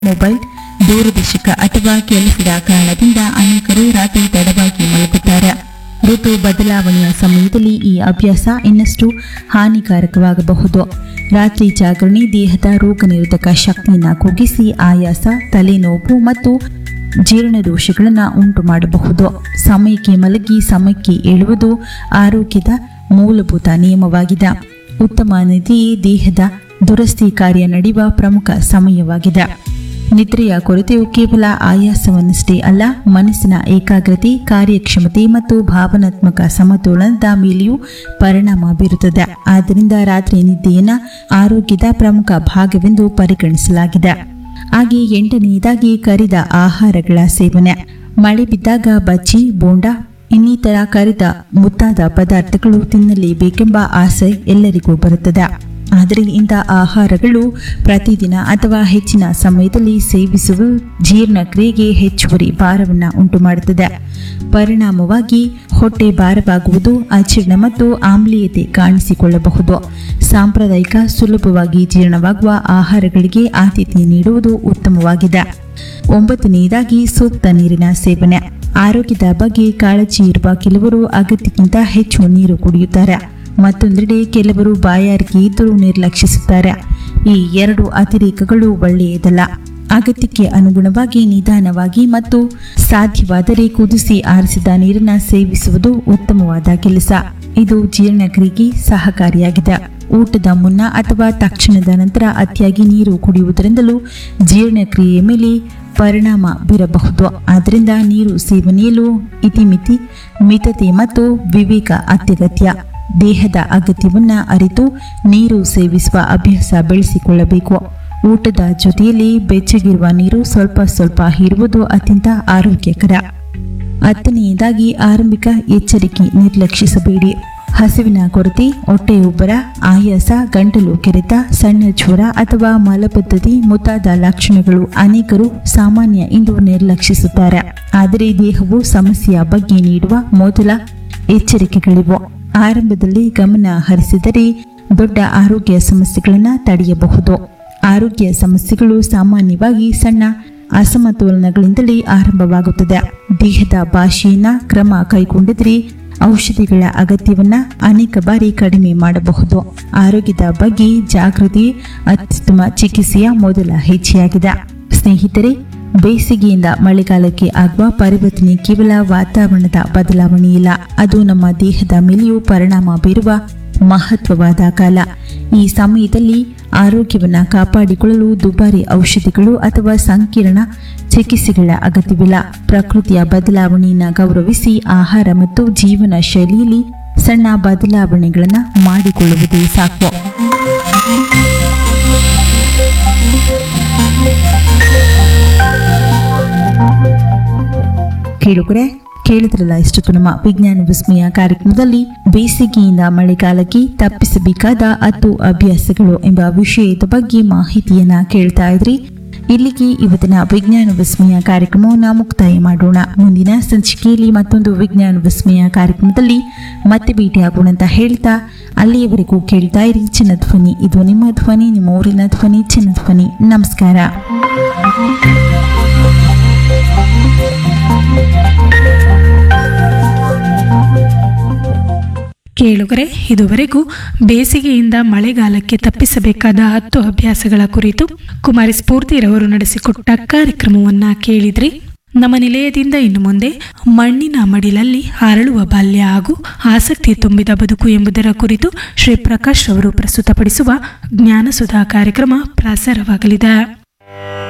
mobile ದೂರದರ್ಶಕ ಅಥವಾ ಕೆಲಸದ ಕಾರಣದಿಂದ ಅನೇಕರು ರಾತ್ರಿ ತಡವಾಗಿ ಮಲಗುತ್ತಾರೆ ಋತು ಬದಲಾವಣೆಯ ಸಮಯದಲ್ಲಿ ಈ ಅಭ್ಯಾಸ ಇನ್ನಷ್ಟು ಹಾನಿಕಾರಕವಾಗಬಹುದು ರಾತ್ರಿ ಜಾಗರಣೆ ದೇಹದ ರೋಗ ನಿರೋಧಕ ಶಕ್ತಿಯನ್ನು ಕುಗ್ಗಿಸಿ ಆಯಾಸ ತಲೆನೋವು ಮತ್ತು ಜೀರ್ಣದೋಷಗಳನ್ನು ಉಂಟು ಮಾಡಬಹುದು ಸಮಯಕ್ಕೆ ಮಲಗಿ ಸಮಯಕ್ಕೆ ಏಳುವುದು ಆರೋಗ್ಯದ ಮೂಲಭೂತ ನಿಯಮವಾಗಿದೆ ಉತ್ತಮ ನಿದ್ರೆಯೇ ದೇಹದ ದುರಸ್ತಿ ಕಾರ್ಯ ನಡೆಯುವ ಪ್ರಮುಖ ಸಮಯವಾಗಿದೆ ನಿದ್ರೆಯ ಕೊರತೆಯು ಕೇವಲ ಆಯಾಸವನ್ನಷ್ಟೇ ಅಲ್ಲ ಮನಸ್ಸಿನ ಏಕಾಗ್ರತೆ ಕಾರ್ಯಕ್ಷಮತೆ ಮತ್ತು ಭಾವನಾತ್ಮಕ ಸಮತೋಲನದ ಮೇಲೆಯೂ ಪರಿಣಾಮ ಬೀರುತ್ತದೆ ಆದ್ದರಿಂದ ರಾತ್ರಿ ನಿದ್ದೆಯನ್ನು ಆರೋಗ್ಯದ ಪ್ರಮುಖ ಭಾಗವೆಂದು ಪರಿಗಣಿಸಲಾಗಿದೆ ಹಾಗೆ ಎಂಟನೆಯದಾಗಿ ಕರಿದ ಆಹಾರಗಳ ಸೇವನೆ ಮಳೆ ಬಿದ್ದಾಗ ಬಜ್ಜಿ ಬೋಂಡ ಇನ್ನಿತರ ಕರಿದ ಮುತ್ತಾದ ಪದಾರ್ಥಗಳು ತಿನ್ನಲೇಬೇಕೆಂಬ ಆಸೆ ಎಲ್ಲರಿಗೂ ಬರುತ್ತದೆ ಆದರೆ ಇಂಥ ಆಹಾರಗಳು ಪ್ರತಿದಿನ ಅಥವಾ ಹೆಚ್ಚಿನ ಸಮಯದಲ್ಲಿ ಸೇವಿಸುವ ಜೀರ್ಣಕ್ರಿಯೆಗೆ ಹೆಚ್ಚುವರಿ ಭಾರವನ್ನು ಉಂಟು ಮಾಡುತ್ತದೆ ಪರಿಣಾಮವಾಗಿ ಹೊಟ್ಟೆ ಭಾರವಾಗುವುದು ಅಜೀರ್ಣ ಮತ್ತು ಆಮ್ಲೀಯತೆ ಕಾಣಿಸಿಕೊಳ್ಳಬಹುದು ಸಾಂಪ್ರದಾಯಿಕ ಸುಲಭವಾಗಿ ಜೀರ್ಣವಾಗುವ ಆಹಾರಗಳಿಗೆ ಆದ್ಯತೆ ನೀಡುವುದು ಉತ್ತಮವಾಗಿದೆ ಒಂಬತ್ತನೆಯದಾಗಿ ಸೂಕ್ತ ನೀರಿನ ಸೇವನೆ ಆರೋಗ್ಯದ ಬಗ್ಗೆ ಕಾಳಜಿ ಇರುವ ಕೆಲವರು ಅಗತ್ಯಕ್ಕಿಂತ ಹೆಚ್ಚು ನೀರು ಕುಡಿಯುತ್ತಾರೆ ಮತ್ತೊಂದೆಡೆ ಕೆಲವರು ಬಾಯಾರಿಕೆ ಇದ್ದರೂ ನಿರ್ಲಕ್ಷಿಸುತ್ತಾರೆ ಈ ಎರಡು ಅತಿರೇಕಗಳು ಒಳ್ಳೆಯದಲ್ಲ ಅಗತ್ಯಕ್ಕೆ ಅನುಗುಣವಾಗಿ ನಿಧಾನವಾಗಿ ಮತ್ತು ಸಾಧ್ಯವಾದರೆ ಕುದಿಸಿ ಆರಿಸಿದ ನೀರನ್ನು ಸೇವಿಸುವುದು ಉತ್ತಮವಾದ ಕೆಲಸ ಇದು ಜೀರ್ಣಕ್ರಿಯೆಗೆ ಸಹಕಾರಿಯಾಗಿದೆ ಊಟದ ಮುನ್ನ ಅಥವಾ ತಕ್ಷಣದ ನಂತರ ಅತಿಯಾಗಿ ನೀರು ಕುಡಿಯುವುದರಿಂದಲೂ ಜೀರ್ಣಕ್ರಿಯೆಯ ಮೇಲೆ ಪರಿಣಾಮ ಬೀರಬಹುದು ಆದ್ದರಿಂದ ನೀರು ಸೇವನೆಯಲ್ಲೂ ಇತಿಮಿತಿ ಮಿತತೆ ಮತ್ತು ವಿವೇಕ ಅತ್ಯಗತ್ಯ ದೇಹದ ಅಗತ್ಯವನ್ನು ಅರಿತು ನೀರು ಸೇವಿಸುವ ಅಭ್ಯಾಸ ಬೆಳೆಸಿಕೊಳ್ಳಬೇಕು ಊಟದ ಜೊತೆಯಲ್ಲಿ ಬೆಚ್ಚಗಿರುವ ನೀರು ಸ್ವಲ್ಪ ಸ್ವಲ್ಪ ಹೀರುವುದು ಅತ್ಯಂತ ಆರೋಗ್ಯಕರ ಹತ್ತನೆಯದಾಗಿ ಆರಂಭಿಕ ಎಚ್ಚರಿಕೆ ನಿರ್ಲಕ್ಷಿಸಬೇಡಿ ಹಸಿವಿನ ಕೊರತೆ ಹೊಟ್ಟೆಯುಬ್ಬರ ಆಯಾಸ ಗಂಟಲು ಕೆರೆತ ಸಣ್ಣ ಜ್ವರ ಅಥವಾ ಮಲಬದ್ಧತೆ ಮುಂತಾದ ಲಕ್ಷಣಗಳು ಅನೇಕರು ಸಾಮಾನ್ಯ ಎಂದು ನಿರ್ಲಕ್ಷಿಸುತ್ತಾರೆ ಆದರೆ ದೇಹವು ಸಮಸ್ಯೆಯ ಬಗ್ಗೆ ನೀಡುವ ಮೊದಲ ಎಚ್ಚರಿಕೆಗಳಿವು ಆರಂಭದಲ್ಲಿ ಗಮನ ಹರಿಸಿದರೆ ದೊಡ್ಡ ಆರೋಗ್ಯ ಸಮಸ್ಯೆಗಳನ್ನು ತಡೆಯಬಹುದು ಆರೋಗ್ಯ ಸಮಸ್ಯೆಗಳು ಸಾಮಾನ್ಯವಾಗಿ ಸಣ್ಣ ಅಸಮತೋಲನಗಳಿಂದಲೇ ಆರಂಭವಾಗುತ್ತದೆ ದೇಹದ ಭಾಷೆಯನ್ನ ಕ್ರಮ ಕೈಗೊಂಡಿದ್ರೆ ಔಷಧಿಗಳ ಅಗತ್ಯವನ್ನ ಅನೇಕ ಬಾರಿ ಕಡಿಮೆ ಮಾಡಬಹುದು ಆರೋಗ್ಯದ ಬಗ್ಗೆ ಜಾಗೃತಿ ಅತ್ಯುತ್ತಮ ಚಿಕಿತ್ಸೆಯ ಮೊದಲ ಹೆಜ್ಜೆಯಾಗಿದೆ ಸ್ನೇಹಿತರೆ ಬೇಸಿಗೆಯಿಂದ ಮಳೆಗಾಲಕ್ಕೆ ಆಗುವ ಪರಿವರ್ತನೆ ಕೇವಲ ವಾತಾವರಣದ ಬದಲಾವಣೆಯಿಲ್ಲ ಅದು ನಮ್ಮ ದೇಹದ ಮೇಲೆಯೂ ಪರಿಣಾಮ ಬೀರುವ ಮಹತ್ವವಾದ ಕಾಲ ಈ ಸಮಯದಲ್ಲಿ ಆರೋಗ್ಯವನ್ನು ಕಾಪಾಡಿಕೊಳ್ಳಲು ದುಬಾರಿ ಔಷಧಿಗಳು ಅಥವಾ ಸಂಕೀರ್ಣ ಚಿಕಿತ್ಸೆಗಳ ಅಗತ್ಯವಿಲ್ಲ ಪ್ರಕೃತಿಯ ಬದಲಾವಣೆಯನ್ನು ಗೌರವಿಸಿ ಆಹಾರ ಮತ್ತು ಜೀವನ ಶೈಲಿಯಲ್ಲಿ ಸಣ್ಣ ಬದಲಾವಣೆಗಳನ್ನು ಮಾಡಿಕೊಳ್ಳುವುದೇ ಸಾಕು ಕೇಳುಗರೆ ಕೇಳಿದ್ರಲ್ಲ ಇಷ್ಟು ನಮ್ಮ ವಿಜ್ಞಾನ ವಿಸ್ಮಯ ಕಾರ್ಯಕ್ರಮದಲ್ಲಿ ಬೇಸಿಗೆಯಿಂದ ಮಳೆಗಾಲಕ್ಕೆ ತಪ್ಪಿಸಬೇಕಾದ ಹತ್ತು ಅಭ್ಯಾಸಗಳು ಎಂಬ ವಿಷಯದ ಬಗ್ಗೆ ಮಾಹಿತಿಯನ್ನ ಕೇಳ್ತಾ ಇದ್ರಿ ಇಲ್ಲಿಗೆ ಇವತ್ತಿನ ವಿಜ್ಞಾನ ವಿಸ್ಮಯ ಕಾರ್ಯಕ್ರಮವನ್ನು ಮುಕ್ತಾಯ ಮಾಡೋಣ ಮುಂದಿನ ಸಂಚಿಕೆಯಲ್ಲಿ ಮತ್ತೊಂದು ವಿಜ್ಞಾನ ವಿಸ್ಮಯ ಕಾರ್ಯಕ್ರಮದಲ್ಲಿ ಮತ್ತೆ ಭೇಟಿಯಾಗೋಣ ಅಂತ ಹೇಳ್ತಾ ಅಲ್ಲಿಯವರೆಗೂ ಕೇಳ್ತಾ ಇರಿ ಚಿನ್ನ ಧ್ವನಿ ಇದು ನಿಮ್ಮ ಧ್ವನಿ ನಿಮ್ಮ ಊರಿನ ಧ್ವನಿ ಚಿನ್ನ ಧ್ವನಿ ನಮಸ್ಕಾರ ಕೇಳುಗರೆ ಇದುವರೆಗೂ ಬೇಸಿಗೆಯಿಂದ ಮಳೆಗಾಲಕ್ಕೆ ತಪ್ಪಿಸಬೇಕಾದ ಹತ್ತು ಅಭ್ಯಾಸಗಳ ಕುರಿತು ಕುಮಾರಿ ಸ್ಫೂರ್ತಿರವರು ನಡೆಸಿಕೊಟ್ಟ ಕಾರ್ಯಕ್ರಮವನ್ನ ಕೇಳಿದ್ರಿ ನಮ್ಮ ನಿಲಯದಿಂದ ಇನ್ನು ಮುಂದೆ ಮಣ್ಣಿನ ಮಡಿಲಲ್ಲಿ ಅರಳುವ ಬಾಲ್ಯ ಹಾಗೂ ಆಸಕ್ತಿ ತುಂಬಿದ ಬದುಕು ಎಂಬುದರ ಕುರಿತು ಶ್ರೀ ಪ್ರಕಾಶ್ ಅವರು ಪ್ರಸ್ತುತಪಡಿಸುವ ಜ್ಞಾನಸುಧಾ ಕಾರ್ಯಕ್ರಮ ಪ್ರಸಾರವಾಗಲಿದೆ